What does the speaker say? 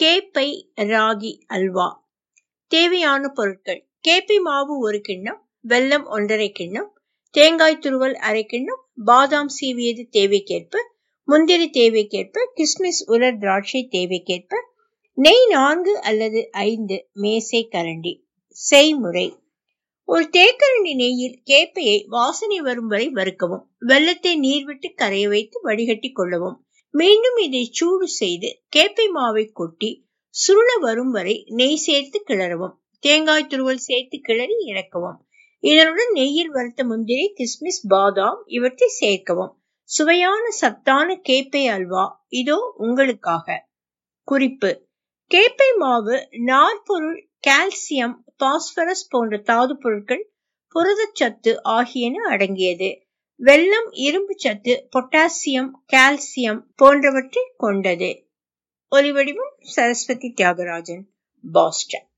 கேப்பை ராகி அல்வா தேவையான பொருட்கள் கேப்பை மாவு ஒரு கிண்ணம் வெல்லம் ஒன்றரை கிண்ணம் தேங்காய் துருவல் அரை கிண்ணம் பாதாம் சீவியது தேவைக்கேற்ப முந்திரி தேவைக்கேற்ப கிஸ்மிஸ் உலர் திராட்சை தேவைக்கேற்ப நெய் நான்கு அல்லது ஐந்து மேசை கரண்டி செய்முறை ஒரு தேக்கரண்டி நெய்யில் கேப்பையை வாசனை வரும் வரை வறுக்கவும் வெள்ளத்தை நீர் விட்டு கரைய வைத்து வடிகட்டி கொள்ளவும் மீண்டும் இதை சூடு செய்து கேப்பை மாவை கொட்டி சுருள வரும் வரை நெய் சேர்த்து கிளறவும் தேங்காய் துருவல் சேர்த்து கிளறி இறக்கவும் இதனுடன் நெய்யில் வறுத்த முந்திரி கிஸ்மிஸ் பாதாம் இவற்றை சேர்க்கவும் சுவையான சத்தான கேப்பை அல்வா இதோ உங்களுக்காக குறிப்பு கேப்பை மாவு நார்பொருள் கால்சியம் பாஸ்பரஸ் போன்ற தாது பொருட்கள் புரதச்சத்து ஆகியன அடங்கியது வெள்ளம் இரும்பு சத்து பொட்டாசியம் கால்சியம் போன்றவற்றை கொண்டது ஒலிவடிவம் சரஸ்வதி தியாகராஜன் பாஸ்டன்